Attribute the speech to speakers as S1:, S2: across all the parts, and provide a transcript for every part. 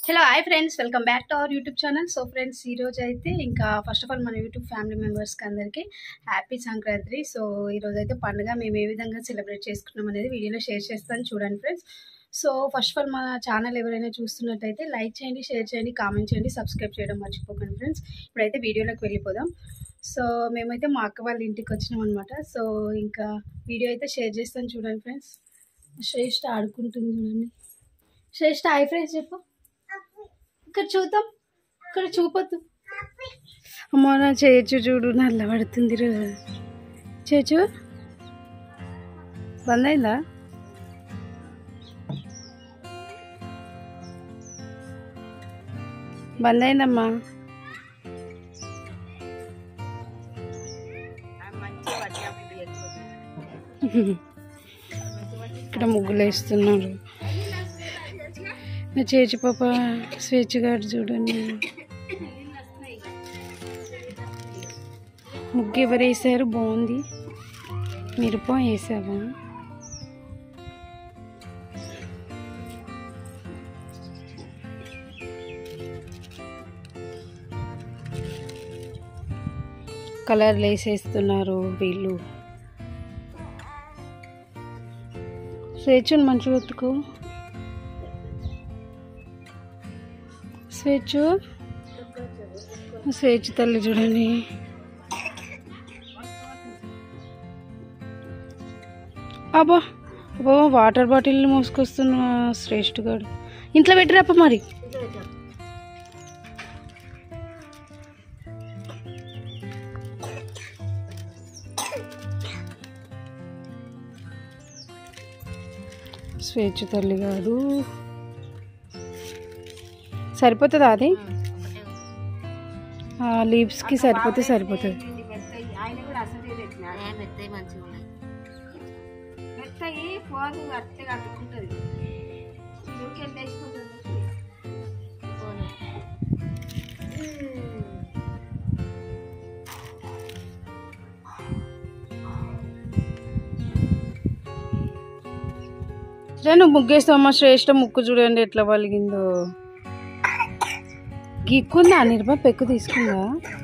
S1: Hello hi friends welcome back to our YouTube channel so friends ఈ రోజు అయితే ఇంకా ఫస్ట్ ఆఫ్ ఆల్ మన యూట్యూబ్ ఫ్యామిలీ మెంబర్స్కి అందరికీ హ్యాపీ సంక్రాంతి సో ఈ రోజు అయితే పండుగ మేము ఏ విధంగా సెలబ్రేట్ చేసుకున్నాం అనేది వీడియోలో షేర్ చేస్తాను చూడండి friends so first of all మన ఛానల్ ఎవరైనా చూస్తున్నట్టయితే లైక్ చేయండి షేర్ చేయండి కామెంట్ చేయండి సబ్స్క్రైబ్ చేయడం మర్చిపోకండి ఫ్రెండ్స్ ఇప్పుడైతే వీడియోలోకి వెళ్ళిపోదాం సో మేమైతే మా అక్క వాళ్ళ ఇంటికి వచ్చినాం అనమాట సో ఇంకా వీడియో అయితే షేర్ చేస్తాను చూడండి ఫ్రెండ్స్ శ్రేష్ఠ ఆడుకుంటుంది చూడండి శ్రేష్ఠ హాయ్ ఫ్రెండ్స్ చెప్పు ఇక్కడ చూద్దాం ఇక్కడ చూపొద్దు అమ్మో నా చేయొచ్చు చూడు నల్ల పడుతుంది చేయొచ్చు బంద్ అయిందా బంద్ అయిందమ్మా ఇక్కడ ముగ్గులు వేస్తున్నారు నా చేచి పాప స్వేచ్ఛ గారు చూడండి ముగ్గు ఎవరు వేసారు బాగుంది మిరప వేసావా కలర్లు వేసేస్తున్నారు వీళ్ళు స్వేచ్ఛను మంచిగా ఎత్తుకో స్వేచ్ఛ స్వేచ్ఛ తల్లి చూడండి అబ్బా అబ్బా వాటర్ బాటిల్ మోసుకొస్తున్న శ్రేష్ఠ గారు ఇంట్లో పెట్టిరాప మరి స్వేచ్ఛ తల్లి కాదు సరిపోతుందా అది లీవ్స్కి సరిపోతే సరిపోతుంది
S2: ఆయన కూడా అసలు మెత్తయి మంచిగా ఉన్నాయి మెత్తయి పోదు అట్టే కట్టుకుంటుంది ఊరికెళ్ళేసుకుంటుంది
S1: రే నువ్వు ముగ్గేస్తావమ్మా శ్రేష్ఠ ముక్కు చూడండి ఎట్లా పలిగిందో గిక్కుందా నిర్భ పెక్కు తీసుకుందా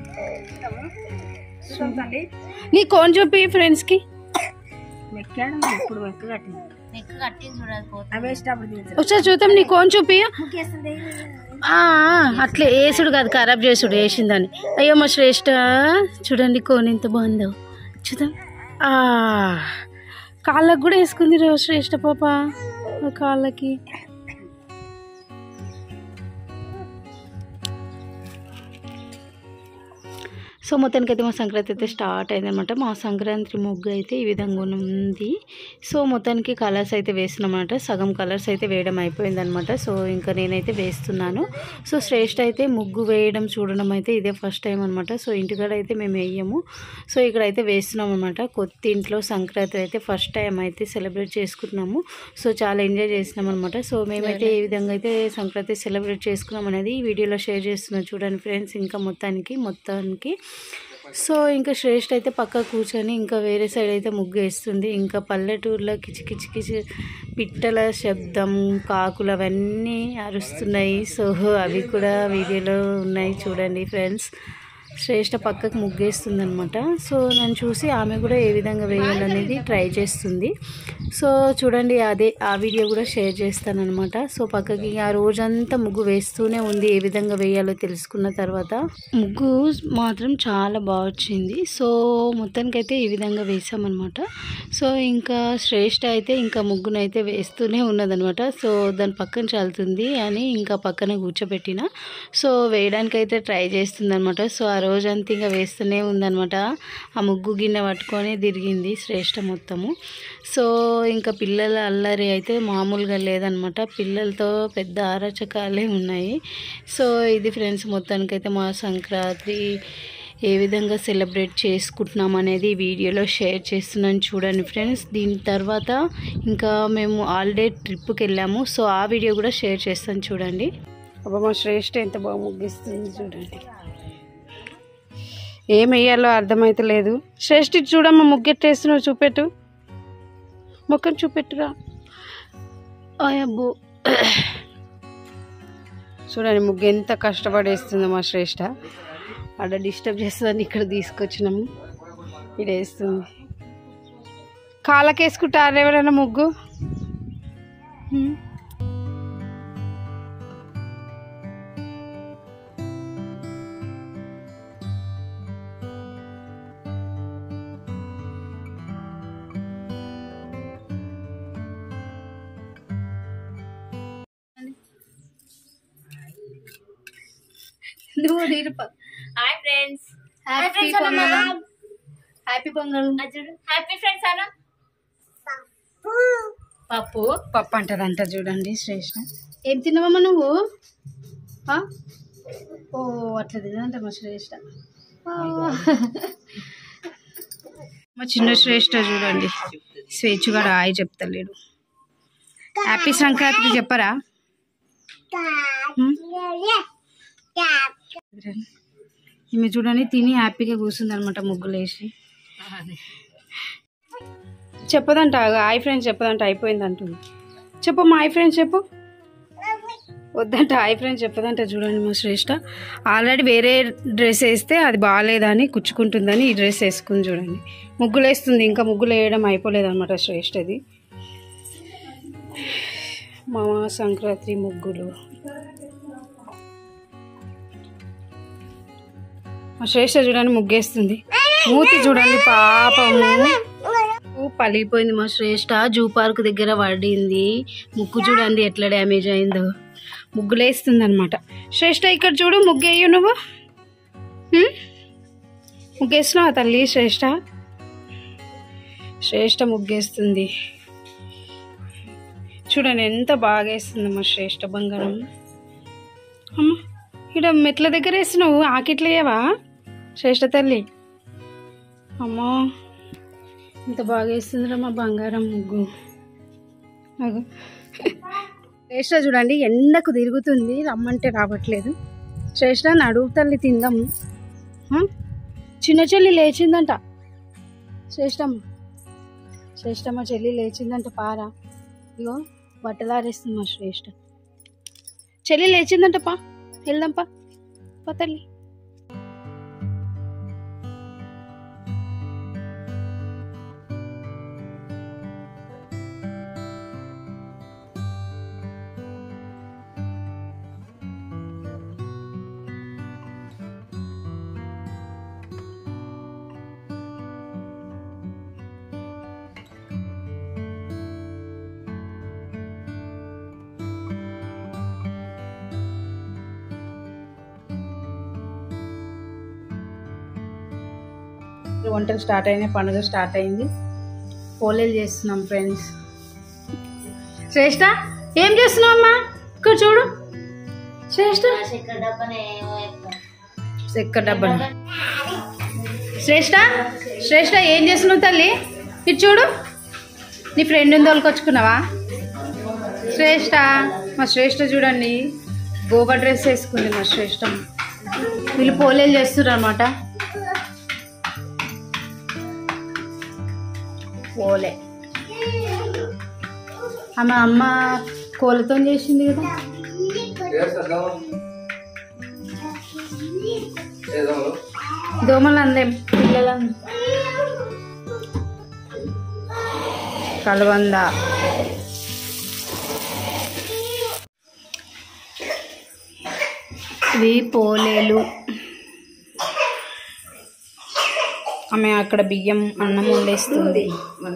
S1: నీ కోన్ చూపి ఫ్రెండ్స్కి
S2: మెక్కాడు ఇప్పుడు మెక్క కట్టింది మెక్క కట్టింది చూడాలి పోతుంది వేసేటప్పుడు తీసి
S1: ఒకసారి చూద్దాం నీ కోన్ చూపి
S2: ముక్కేస్తుంది
S1: ఆ, అట్లే వేసుడు కాదు ఖరాబ్ చేసుడు వేసిందని అయ్యో మా శ్రేష్ఠ చూడండి కోన్ ఎంత బాగుందో చూద్దాం ఆ, కాళ్ళకు కూడా వేసుకుంది రో శ్రేష్ఠ పాప ఆ కాళ్ళకి సో మొత్తానికి అయితే మా సంక్రాంతి అయితే స్టార్ట్ అయిందనమాట మా సంక్రాంతి ముగ్గు అయితే ఈ విధంగా ఉంది సో మొత్తానికి కలర్స్ అయితే వేస్తున్నామన్నమాట సగం కలర్స్ అయితే వేయడం అయిపోయిందనమాట సో ఇంకా నేనైతే వేస్తున్నాను సో శ్రేష్ఠ అయితే ముగ్గు వేయడం చూడడం అయితే ఇదే ఫస్ట్ టైం అనమాట సో ఇంటికాడ అయితే మేము వేయము సో ఇక్కడ అయితే వేస్తున్నాం అనమాట కొత్త ఇంట్లో సంక్రాంతి అయితే ఫస్ట్ టైం అయితే సెలబ్రేట్ చేసుకుంటున్నాము సో చాలా ఎంజాయ్ చేసినాం అనమాట సో మేమైతే ఏ విధంగా అయితే సంక్రాంతి సెలబ్రేట్ చేసుకున్నాం అనేది ఈ వీడియోలో షేర్ చేస్తున్నాం చూడండి ఫ్రెండ్స్ ఇంకా మొత్తానికి మొత్తానికి సో ఇంకా శ్రేష్ఠ అయితే పక్క కూర్చొని ఇంకా వేరే సైడ్ అయితే ముగ్గు వేస్తుంది ఇంకా పల్లెటూరులో కిచి కిచి కిచి పిట్టల శబ్దం కాకులు అవన్నీ అరుస్తున్నాయి సో అవి కూడా వీడియోలో ఉన్నాయి చూడండి ఫ్రెండ్స్ శ్రేష్ఠ పక్కకు ముగ్గేస్తుంది అనమాట సో నన్ను చూసి ఆమె కూడా ఏ విధంగా వేయాలనేది ట్రై చేస్తుంది సో చూడండి అదే ఆ వీడియో కూడా షేర్ చేస్తానన్నమాట సో పక్కకి ఆ రోజంతా ముగ్గు వేస్తూనే ఉంది ఏ విధంగా వేయాలో తెలుసుకున్న తర్వాత ముగ్గు మాత్రం చాలా బాగా వచ్చింది సో మొత్తానికైతే ఈ విధంగా వేసామన్నమాట సో ఇంకా శ్రేష్ఠ అయితే ఇంకా ముగ్గునైతే వేస్తూనే ఉన్నదనమాట సో దాని పక్కన చల్లుతుంది అని ఇంకా పక్కన కూర్చోబెట్టిన సో వేయడానికైతే ట్రై చేస్తుంది అనమాట సో ఆ రోజంతా ఇంకా వేస్తూనే ఉందనమాట ఆ ముగ్గు గిన్నె పట్టుకొని తిరిగింది శ్రేష్ఠ మొత్తము సో ఇంకా పిల్లల అల్లరి అయితే మామూలుగా లేదనమాట పిల్లలతో పెద్ద ఆరచకాలే ఉన్నాయి సో ఇది ఫ్రెండ్స్ మొత్తానికైతే మా సంక్రాంతి ఏ విధంగా సెలబ్రేట్ చేసుకుంటున్నాం అనేది ఈ వీడియోలో షేర్ చేస్తున్నాను చూడండి ఫ్రెండ్స్ దీని తర్వాత ఇంకా మేము హాలిడే ట్రిప్కి వెళ్ళాము సో ఆ వీడియో కూడా షేర్ చేస్తాను చూడండి అబ్బా మా శ్రేష్ఠ ఎంత బాగా ముగిస్తుంది చూడండి ఏం వేయాలో అర్థమైతే లేదు శ్రేష్ఠ ఇటు చూడమ్మా ముగ్గెట్టేస్తున్నావు చూపెట్టు ముఖం చూపెట్టురా అబ్బో చూడండి ముగ్గు ఎంత కష్టపడేస్తుందో మా శ్రేష్ట అక్కడ డిస్టర్బ్ చేస్తుందని ఇక్కడ తీసుకొచ్చినాము ఇక్కడ వేస్తుంది కాళ్ళకేసుకుంటారు ఎవరైనా ముగ్గు హ్మ్. నువ్వు నీరు
S2: hi friends
S1: happy Pongal happy Pongal
S2: happy friends అన్న
S1: పప్పు పప్పు అంటదంట చూడండి శ్రేష్ఠ ఏం తిన్నావమ్మా నువ్వు ఆ? ఓ అట్లా తినంట మా శ్రేష్ఠ ఆ. మా చిన్న శ్రేష్ఠ చూడండి స్వేచ్ఛగా హాయ్ చెప్తలేడు హ్యాపీ సంక్రాంతికి చెప్పరా హ్మ్? ఈమె చూడండి తిని హ్యాపీగా కూర్చుంది అనమాట ముగ్గులు వేసి చెప్పదంట హాయ్ ఫ్రెండ్స్ చెప్పదంట అయిపోయింది అంటుంది చెప్పు మా హాయ్ ఫ్రెండ్స్ చెప్పు వద్దంట హాయ్ ఫ్రెండ్స్ చెప్పదంట చూడండి మా శ్రేష్ట ఆల్రెడీ వేరే డ్రెస్ వేస్తే అది బాగాలేదని కుచ్చుకుంటుందని ఈ డ్రెస్ వేసుకుని చూడండి ముగ్గులు వేస్తుంది ఇంకా ముగ్గులు వేయడం అయిపోలేదు అనమాట శ్రేష్ఠది మా సంక్రాంతి ముగ్గులు మా శ్రేష్ఠ చూడండి ముగ్గేస్తుంది మూతి చూడండి పాపము ముక్కు పలిగిపోయింది మా శ్రేష్ఠ జూ పార్క్ దగ్గర పడింది ముక్కు చూడండి ఎట్లా డ్యామేజ్ అయిందో ముగ్గులేస్తుంది అనమాట శ్రేష్ఠ ఇక్కడ చూడు ముగ్గేయు నువ్వు హ్మ్? ముగ్గేస్తున్నావా తల్లి శ్రేష్ఠ శ్రేష్ఠ ముగ్గేస్తుంది చూడండి ఎంత బాగా వేస్తుంది మా శ్రేష్ఠ బంగారం అమ్మ ఇక్కడ మెట్ల దగ్గర వేస్తున్నావు ఆకిట్లేయవా శ్రేష్ఠ తల్లి అమ్మో ఇంత బాగా వేస్తుందిరా మా బంగారం ముగ్గు అగో శ్రేష్ఠ చూడండి ఎండకు తిరుగుతుంది రమ్మంటే రావట్లేదు శ్రేష్ఠ నడువు తల్లి తిందాము ఆ? చిన్న చెల్లి లేచిందంట శ్రేష్టమ్మ శ్రేష్టమ్మ చెల్లి లేచిందంట పారా ఇగో బట్టలు ఆరేస్తుంది మా శ్రేష్ఠ చెల్లి లేచిందంట పా వెళ్దాం పా పా తల్లి వంటలు స్టార్ట్ అయినాయి పండుగ స్టార్ట్ అయింది పోలేలు చేస్తున్నాం ఫ్రెండ్స్ శ్రేష్ఠ ఏం చేస్తున్నావు అమ్మా ఇక్కడ చూడు శ్రేష్ఠ చక్కెర డబ్బా శ్రేష్ఠ శ్రేష్ఠ ఏం చేస్తున్నావు తల్లి ఇటు చూడు నీ ఫ్రెండ్ తోలుకొచ్చుకున్నావా శ్రేష్ఠ మా శ్రేష్ఠ చూడండి గోవా డ్రెస్ వేసుకుంది మా శ్రేష్ఠ వీళ్ళు పోలేలు చేస్తున్నారు అనమాట పోలే ఆమె అమ్మ కోళ్ళతో చేసింది కదా దోమలు అందేం పిల్లలు కలవంద ఇవి పోలేలు ఆమె అక్కడ బియ్యం అన్నం వండేస్తుంది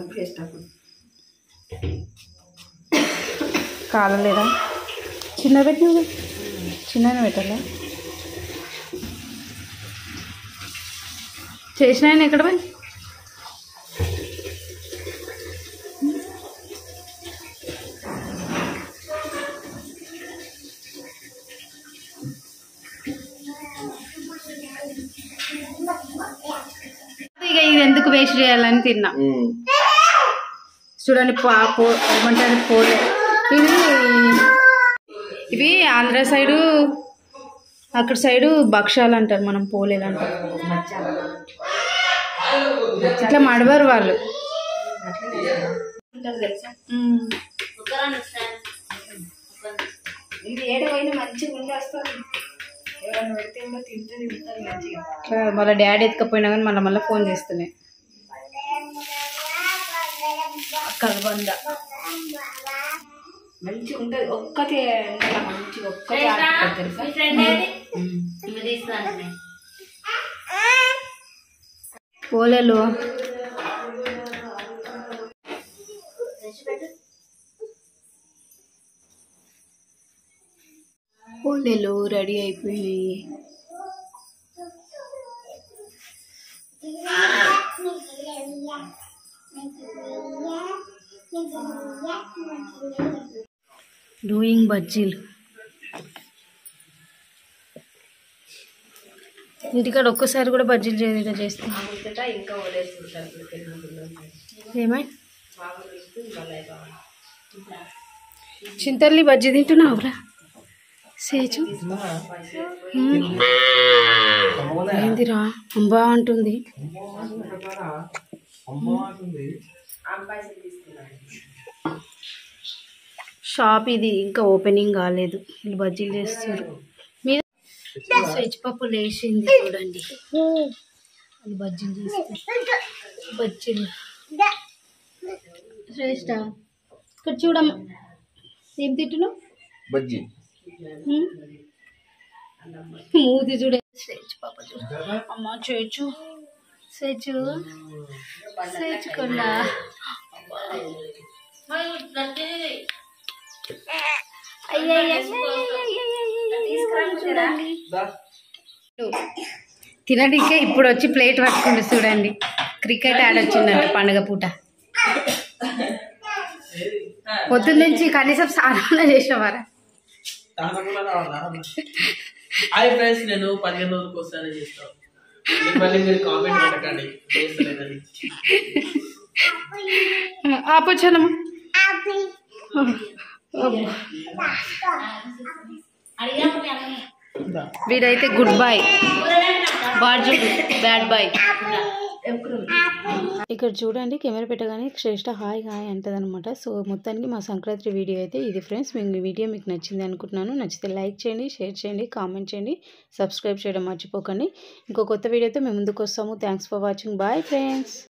S1: కాలలేదా చిన్న పెట్టిన చిన్న పెట్టాలా చేసిన ఆయన ఎక్కడ పోయి ఇక ఇది ఎందుకు వేస్ట్ చేయాలని తిన్నా చూడండి పాపు ఏమంటారు పోలే ఇవి ఇవి ఆంధ్ర సైడు అక్కడ సైడు భక్ష్యాలు అంటారు మనం పోలేలు అంటారు ఇట్లా మడవరు వాళ్ళు ఉమ్.
S2: ఇది ఏడ పోయినా మంచిగా ఉండి వస్తుంది ఎవరైనా పెడితే కూడా తింటే తింటారు మంచిగా
S1: మళ్ళీ డాడీ ఎత్తుకపోయినా కానీ మళ్ళీ మళ్ళీ ఫోన్ చేస్తున్నాయి కలబంద
S2: మంచిగా ఉంటుంది ఒక్కతే ఉండాలి మంచిగా ఒక్కతే ఆడుకుంటుంది తెలుసా
S1: పోలేలు పోలేలు రెడీ అయిపోయినాయి డూయింగ్ బజ్జీలు ఇంటికాడ ఒక్కసారి కూడా బజ్జీలు చేయడం చేస్తాం
S2: ఇంకా వదిలేస్తుంటారు
S1: ఏమై చింతల్లి బజ్జీ తింటున్నావురా సేచు మ్మ్. ఏందిరా అంబా అంటుంది షాప్ ఇది ఇంకా ఓపెనింగ్ కాలేదు వీళ్ళు బజ్జీలు చేస్తారు మీద స్వెచ్ పప్పు లేచింది చూడండి అది బజ్జీలు చేస్తారు బజ్జీలు శ్రేష్ట ఇక్కడ చూడమ్మ ఏం తింటున్నావు
S3: బజ్జీ
S1: హ్మ్? మూతి చూడే స్వేచ్ పాప చూడు అమ్మ చేచు సేచు సేచుకున్నా తినడానికే ఇప్పుడు వచ్చి ప్లేట్ పట్టుకుంది చూడండి క్రికెట్ ఆడొచ్చిందంట పండుగ పూట పొద్దున్న నుంచి కనీసం స్నానం చేసినవారా
S3: హాయ్ ఫ్రెండ్స్ నేను పదిహేను రోజులకు వస్తానని చేస్తాను మళ్ళీ మీరు కామెంట్ పెట్టకండి చేస్తలేదని
S1: ఆపొచ్చానమ్మా వీడైతే గుడ్ బాయ్ బాజు బ్యాడ్ బాయ్ ఇక్కడ చూడండి కెమెరా పెట్టగానే శ్రేష్ట హాయ్ హాయ్ అంటది అనమాట సో మొత్తానికి మా సంక్రాంతి వీడియో అయితే ఇది ఫ్రెండ్స్ మీకు ఈ వీడియో మీకు నచ్చింది అనుకుంటున్నాను నచ్చితే లైక్ చేయండి షేర్ చేయండి కామెంట్ చేయండి సబ్స్క్రైబ్ చేయడం మర్చిపోకండి ఇంకో కొత్త వీడియోతో మేము ముందుకు వస్తాము thanks for watching bye friends